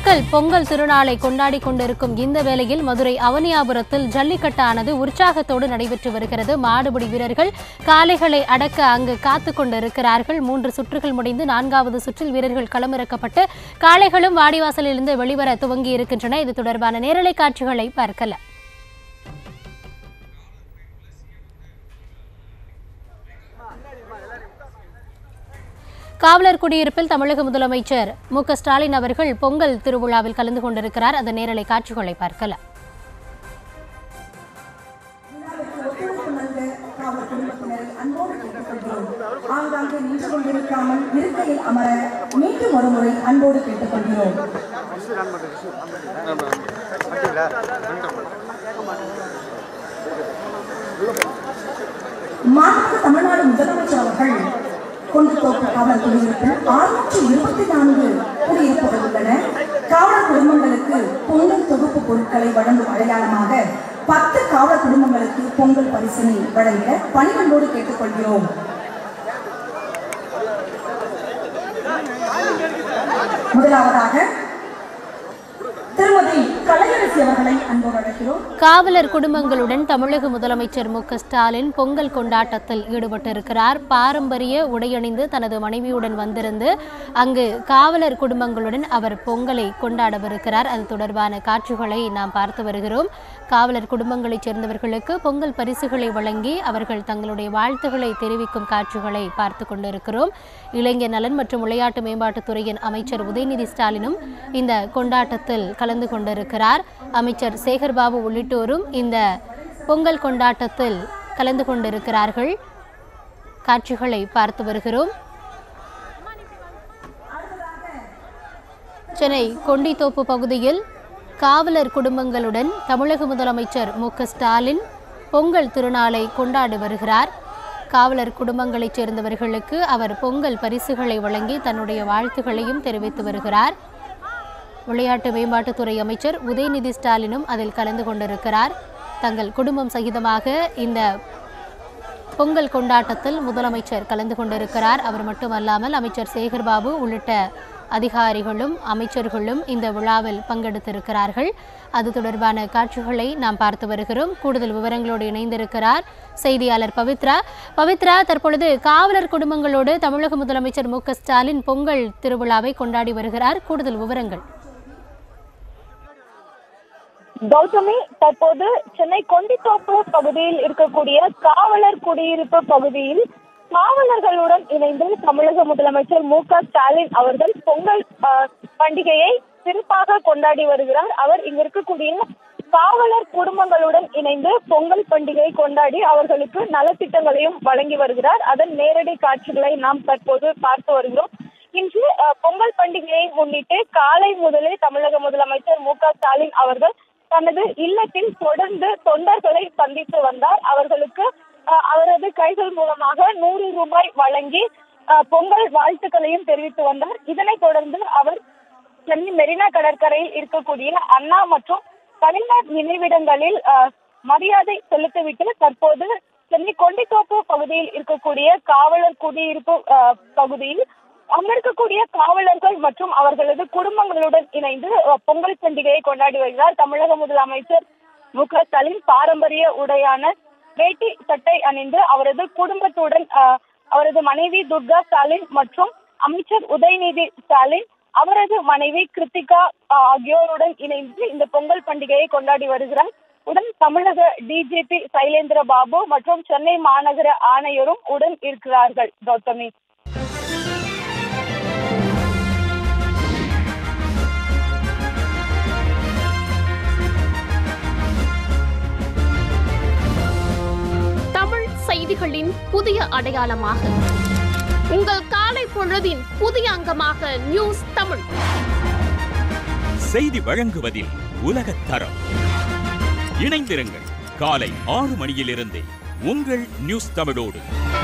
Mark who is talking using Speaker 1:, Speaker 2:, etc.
Speaker 1: மக்கள் பொங்கல் திருநாளை கொண்டாடி கொண்டிருக்கும் இந்த வேளையில் மதுரை அவனியாபுரத்தில் ஜல்லிக்கட்டானது உற்சாகத்தோடு நடைபெற்று வருகிறது மாடுபிடி வீரர்கள் காளைகளை அடக்க அங்கு காத்து கொண்டிருக்கிறார்கள் மூன்று சுற்றுகள் முடிந்து நான்காவது சுற்றில் வீரர்கள் களமிறக்கப்பட்டு காளைகளும் வாடிவாசலிலிருந்து வெளிவர துவங்கி இருக்கின்றன இது தொடர்பான நேரலை காட்சிகளை பார்க்கலாம் காவலர் குடியிருப்பில் தமிழக முதலமைச்சர் மு க ஸ்டாலின் அவர்கள் பொங்கல் திருவிழாவில் கலந்து கொண்டிருக்கிறார் அந்த நேரலை காட்சிகளை பார்க்கலாம்
Speaker 2: ஒத்துழைப்பு நல்க காவல் குடும்பத்தினரை அன்போடு கேட்டுக்கொள்கிறோம் ஆங்காங்கே நின்று கொண்டிருக்காமல் இருக்கையில் அமர மீண்டும் ஒரு முறை அன்போடு கேட்டுக்கொள்கிறோம் மாண்புமிகு தமிழ்நாடு முதலமைச்சர் அவர்கள் கொண்டு தோப்பு காவல் குடியிருப்பில் ஆறுநூற்று இருபத்தி நான்கு குடியிருப்புகள் உள்ளன காவலர் குடும்பங்களுக்கு பொங்கல் தொகுப்பு பொருட்களை வழங்கும் அடையாளமாக பத்து காவலர் குடும்பங்களுக்கு பொங்கல் பரிசினை வழங்க பணிவன்போடு கேட்டுக்கொள்கிறோம் முதலாவதாக திருமதி கலையரசி அவர்களை அன்போடு அழைக்கிறோம்
Speaker 1: காவலர் குடும்பங்களுடன் தமிழக முதலமைச்சர் மு க ஸ்டாலின் பொங்கல் கொண்டாட்டத்தில் ஈடுபட்டிருக்கிறார் பாரம்பரிய உடையணிந்து தனது மனைவியுடன் வந்திருந்து அங்கு காவலர் குடும்பங்களுடன் அவர் பொங்கலை கொண்டாடவிருக்கிறார் அது தொடர்பான காட்சிகளை நாம் பார்த்து வருகிறோம் காவலர் குடும்பங்களைச் சேர்ந்தவர்களுக்கு பொங்கல் பரிசுகளை வழங்கி அவர்கள் தங்களுடைய வாழ்த்துக்களை தெரிவிக்கும் காட்சிகளை பார்த்து கொண்டிருக்கிறோம் இளைஞர் நலன் மற்றும் விளையாட்டு மேம்பாட்டுத்துறையின் அமைச்சர் உதயநிதி ஸ்டாலினும் இந்த கொண்டாட்டத்தில் கலந்து கொண்டிருக்கிறார் அமைச்சர் சேகர்பாபு உள்ளிட்டோரும் இந்த பொங்கல் கொண்டாட்டத்தில் கலந்து கொண்டிருக்கிறார்கள் காட்சிகளை பார்த்து வருகிறோம் சென்னை கொண்டித்தோப்பு பகுதியில் காவலர் குடும்பங்களுடன் தமிழக முதலமைச்சர் மு க ஸ்டாலின் பொங்கல் திருநாளை கொண்டாடி வருகிறார் காவலர் குடும்பங்களைச் சேர்ந்தவர்களுக்கு அவர் பொங்கல் பரிசுகளை வழங்கி தன்னுடைய வாழ்த்துக்களையும் தெரிவித்து வருகிறார் விளையாட்டு மேம்பாட்டுத்துறை அமைச்சர் உதயநிதி ஸ்டாலினும் அதில் கலந்து கொண்டிருக்கிறார் தங்கள் குடும்பம் சகிதமாக இந்த பொங்கல் கொண்டாட்டத்தில் முதலமைச்சர் கலந்து கொண்டிருக்கிறார் அவர் மட்டுமல்லாமல் அமைச்சர் சேகர்பாபு உள்ளிட்ட அதிகாரிகளும் அமைச்சர்களும் இந்த விழாவில் பங்கெடுத்திருக்கிறார்கள் அது தொடர்பான காட்சிகளை நாம் பார்த்து வருகிறோம் கூடுதல் விவரங்களோடு இணைந்திருக்கிறார் செய்தியாளர் பவித்ரா பவித்ரா தற்பொழுது காவலர் குடும்பங்களோடு தமிழக முதலமைச்சர் மு க ஸ்டாலின் பொங்கல் திருவிழாவை கொண்டாடி வருகிறார் கூடுதல் விவரங்கள்
Speaker 3: கௌதமி தற்போது சென்னை கொண்டித்தோப்பு பகுதியில் இருக்கக்கூடிய காவலர் குடியிருப்பு பகுதியில் காவலர்களுடன் இணைந்து தமிழக முதலமைச்சர் மு க ஸ்டாலின் அவர்கள் பொங்கல் ஆஹ், பண்டிகையை சிறப்பாக கொண்டாடி வருகிறார் அவர் இங்க இருக்கக்கூடிய காவலர் குடும்பங்களுடன் இணைந்து பொங்கல் பண்டிகை கொண்டாடி அவர்களுக்கு நலத்திட்டங்களையும் வழங்கி வருகிறார் அதன் நேரடி காட்சிகளை நாம் தற்போது பார்த்து வருகிறோம் இன்று ஆஹ், பொங்கல் பண்டிகையை முன்னிட்டு காலை முதலே தமிழக முதலமைச்சர் மு க ஸ்டாலின் அவர்கள் தனது இல்லத்தில் தொடர்ந்து தொண்டர்களை சந்தித்து வந்தார் அவர்களுக்கு அஹ், அவரது கைகள் மூலமாக நூறு ரூபாய் வழங்கி அஹ், பொங்கல் வாழ்த்துக்களையும் தெரிவித்து வந்தார் இதனைத் தொடர்ந்து அவர் சென்னை மெரினா கடற்கரையில் இருக்கக்கூடிய அண்ணா மற்றும் கலைஞர் நினைவிடங்களில் அஹ், மரியாதை செலுத்திவிட்டு தற்போது சென்னை கொண்டித்தோப்பு பகுதியில் இருக்கக்கூடிய காவலர் குடியிருப்பு அஹ், பகுதியில் அங்கிருக்கக்கூடிய காவலர்கள் மற்றும் அவர்களது குடும்பங்களுடன் இணைந்து அஹ், பொங்கல் பண்டிகையை கொண்டாடி வருகிறார் தமிழக முதலமைச்சர் மு க ஸ்டாலின் பாரம்பரிய உடையான வேட்டி சட்டை அணிந்து அவரது குடும்பத்துடன் அஹ், அவரது மனைவி துர்கா ஸ்டாலின் மற்றும் அமைச்சர் உதயநிதி ஸ்டாலின் அவரது மனைவி கிருத்திகா அஹ், ஆகியோருடன் இணைந்து இந்த பொங்கல் பண்டிகையை கொண்டாடி வருகிறார் உடன் தமிழக டிஜிபி சைலேந்திர பாபு மற்றும் சென்னை மாநகர ஆணையரும் உடன் இருக்கிறார்கள் கௌதமி
Speaker 4: தமிழ் செய்திகளின் புதிய அடையாளமாக உங்கள் காலை பொழுதின் புதிய அங்கமாக நியூஸ் தமிழ்
Speaker 5: செய்தி வழங்குவதில் உலகத் தரம் இணைந்திருங்கள் காலை ஆறு மணியிலிருந்தே உங்கள் நியூஸ் தமிழோடு